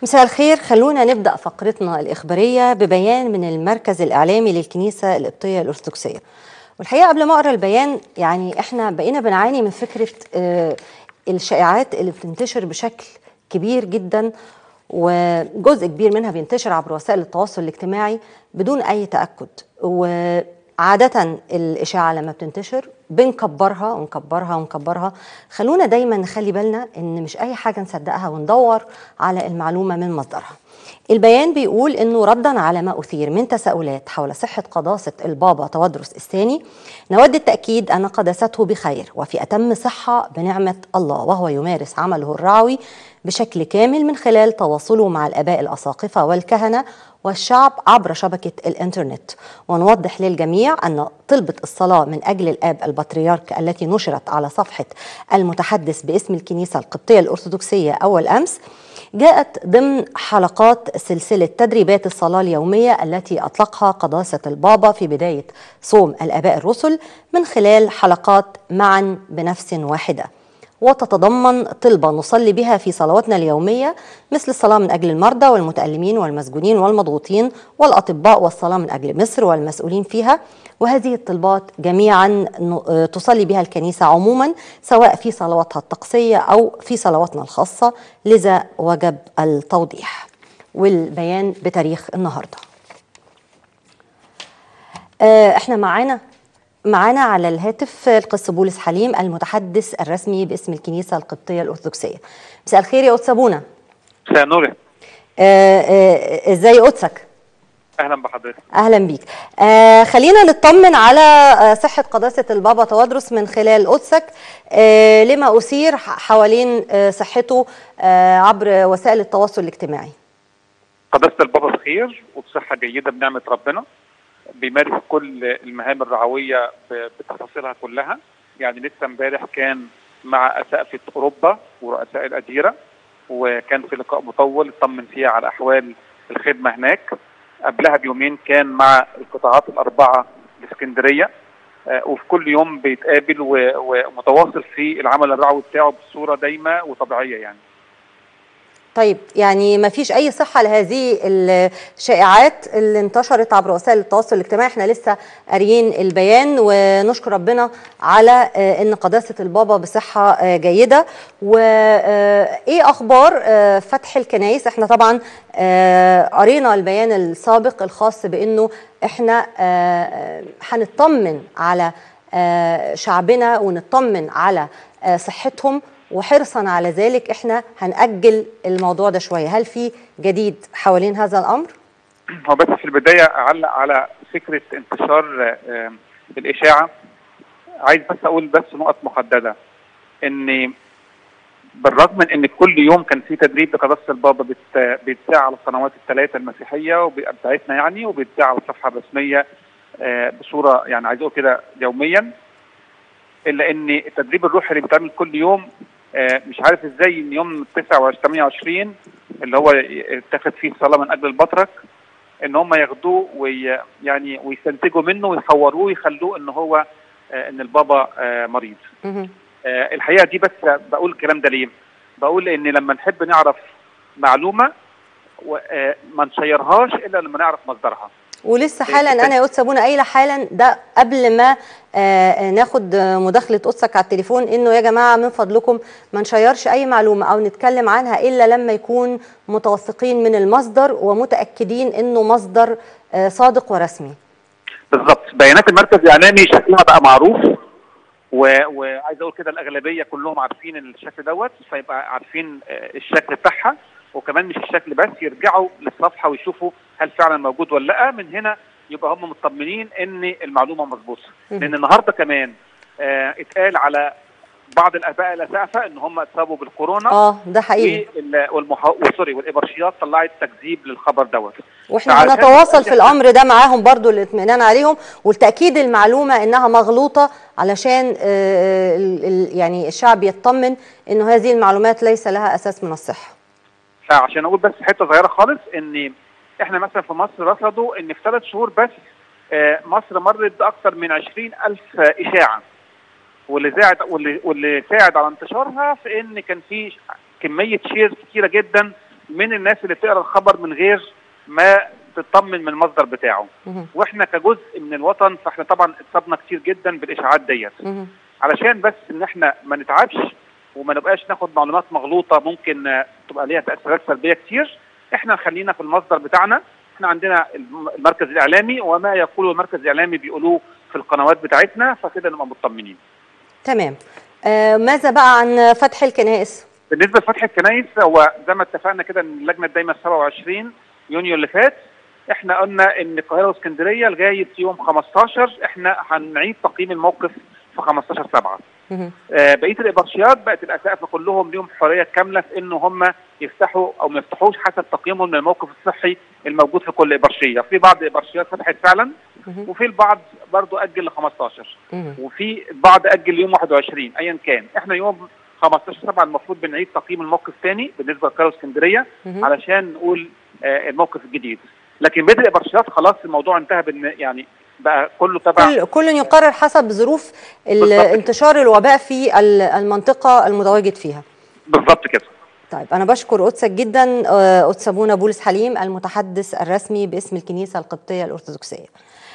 مساء الخير خلونا نبدأ فقرتنا الإخبارية ببيان من المركز الإعلامي للكنيسة القبطية الأرثوذكسية والحقيقة قبل ما أقرأ البيان يعني إحنا بقينا بنعاني من فكرة آه الشائعات اللي بتنتشر بشكل كبير جدا وجزء كبير منها بينتشر عبر وسائل التواصل الاجتماعي بدون أي تأكد وعادة الإشاعة لما بتنتشر بنكبرها ونكبرها ونكبرها خلونا دايما نخلي بالنا ان مش اي حاجه نصدقها وندور على المعلومه من مصدرها البيان بيقول انه ردا على ما اثير من تساؤلات حول صحه قداسه البابا توادرس الثاني نود التاكيد ان قداسته بخير وفي اتم صحه بنعمه الله وهو يمارس عمله الرعوي بشكل كامل من خلال تواصله مع الاباء الاساقفه والكهنه والشعب عبر شبكه الانترنت ونوضح للجميع ان طلبه الصلاه من اجل الاب البطريرك التي نشرت على صفحه المتحدث باسم الكنيسه القبطيه الارثوذكسيه اول امس جاءت ضمن حلقات سلسله تدريبات الصلاه اليوميه التي اطلقها قداسه البابا في بدايه صوم الاباء الرسل من خلال حلقات معا بنفس واحده وتتضمن طلبة نصلي بها في صلواتنا اليومية مثل الصلاة من أجل المرضى والمتألمين والمسجونين والمضغوطين والأطباء والصلاة من أجل مصر والمسؤولين فيها وهذه الطلبات جميعا تصلي بها الكنيسة عموما سواء في صلواتها الطقسية أو في صلواتنا الخاصة لذا وجب التوضيح والبيان بتاريخ النهارده احنا معانا معانا على الهاتف القس بولس حليم المتحدث الرسمي باسم الكنيسه القبطيه الارثوذكسيه. مساء الخير يا قدس ابونا. مساء النور. ازاي قدسك؟ اهلا بحضرتك. اهلا بيك. آه خلينا نطمن على صحه قداسه البابا توادرس من خلال قدسك آه لما اثير حوالين آه صحته آه عبر وسائل التواصل الاجتماعي. قداسه البابا بخير وبصحه جيده بنعمه ربنا. بيمارس كل المهام الرعويه بتفاصيلها كلها يعني لسه امبارح كان مع اسقفه اوروبا ورؤساء الاديره وكان في لقاء مطول اطمن فيها على احوال الخدمه هناك قبلها بيومين كان مع القطاعات الاربعه الاسكندريه وفي كل يوم بيتقابل ومتواصل في العمل الرعوي بتاعه بصوره دايمه وطبيعيه يعني طيب يعني ما فيش اي صحه لهذه الشائعات اللي انتشرت عبر وسائل التواصل الاجتماعي احنا لسه قاريين البيان ونشكر ربنا على ان قداسه البابا بصحه جيده وايه اخبار فتح الكنائس احنا طبعا قرينا البيان السابق الخاص بانه احنا هنطمن على شعبنا ونطمن على صحتهم وحرصا على ذلك احنا هنأجل الموضوع ده شويه، هل في جديد حوالين هذا الامر؟ هو بس في البدايه اعلق على فكره انتشار الاشاعه عايز بس اقول بس نقط محدده ان بالرغم من ان كل يوم كان في تدريب لقداسه البابا بيتذاع على القنوات الثلاثه المسيحيه بتاعتنا يعني وبيتذاع على الصفحه الرسميه بصوره يعني عايز اقول كده يوميا الا ان التدريب الروحي اللي بيتعمل كل يوم آه مش عارف ازاي ان يوم 29 28 اللي هو اتخذ فيه الصلاه من اجل البطرك ان هم ياخدوه ويعني ويستنتجوا منه ويحوروه ويخلوه ان هو آه ان البابا آه مريض. الحقيقه دي بس بقول الكلام ده ليه؟ بقول ان لما نحب نعرف معلومه ما نشيرهاش الا لما نعرف مصدرها. ولسه حالا انا يا قدس ابونا قايله حالا ده قبل ما آه ناخد مداخله قدسك على التليفون انه يا جماعه من فضلكم ما نشيرش اي معلومه او نتكلم عنها الا لما يكون متوثقين من المصدر ومتاكدين انه مصدر آه صادق ورسمي. بالظبط بيانات المركز الاعلامي شكلها بقى معروف وعايز اقول كده الاغلبيه كلهم عارفين الشكل دوت فيبقى عارفين آه الشكل بتاعها وكمان مش الشكل بس يرجعوا للصفحه ويشوفوا هل فعلا موجود ولا لا من هنا يبقى هم مطمنين ان المعلومه مظبوطه لان النهارده كمان آه اتقال على بعض الاباء الاسقفه ان هم اتصابوا بالكورونا اه ده حقيقي والمحا... سوري والابرشيات طلعت تكذيب للخبر دوت واحنا هنتواصل في الامر ده معاهم برضو الاطمئنان عليهم والتاكيد المعلومه انها مغلوطه علشان آه يعني الشعب يطمن انه هذه المعلومات ليس لها اساس من الصحه عشان اقول بس حته صغيره خالص ان احنا مثلا في مصر رصدوا ان في ثلاث شهور بس مصر مرت باكثر من 20000 اشاعه واللي ساعد واللي, واللي ساعد على انتشارها في ان كان في كميه شيرز كتيره جدا من الناس اللي بتقرا الخبر من غير ما تطمن من المصدر بتاعه مهم. واحنا كجزء من الوطن فاحنا طبعا اتصابنا كتير جدا بالاشاعات ديت مهم. علشان بس ان احنا ما نتعبش وما نبقاش ناخد معلومات مغلوطه ممكن آه، تبقى ليها تاثيرات سلبيه كتير احنا نخلينا في المصدر بتاعنا احنا عندنا الم- المركز الاعلامي وما يقوله المركز الاعلامي بيقولوه في القنوات بتاعتنا فكده نبقى مطمنين تمام آه ماذا بقى عن فتح الكنائس؟ بالنسبه لفتح الكنايس هو زي ما اتفقنا كده ان اللجنه الدايمه 27 يونيو اللي فات احنا قلنا ان القاهره واسكندريه لغايه يوم 15 احنا هنعيد تقييم الموقف في 15 7 مهم. آه، بقيه الابرشيات بقت الاسقف كلهم ليهم حريه كامله في ان هم يفتحوا او ما يفتحوش حسب تقييمهم من الموقف الصحي الموجود في كل ابرشيه، في بعض الابرشيات فتحت فعلا مهم. وفي البعض برضو اجل ل 15 مهم. وفي البعض اجل ليوم 21 ايا كان، احنا يوم 15 7 المفروض بنعيد تقييم الموقف تاني بالنسبه للقاهره واسكندريه مهم. علشان نقول آه، الموقف الجديد، لكن بقيه الابرشيات خلاص الموضوع انتهى بان يعني بقى كله تبع كل كل يقرر حسب ظروف ال- بالظبط كده. انتشار الوباء في ال- المنطقة المتواجد فيها بالظبط كده. طيب أنا بشكر قدسك جدا آه، قدس أبونا بولس حليم المتحدث الرسمي باسم الكنيسة القبطية الأرثوذكسية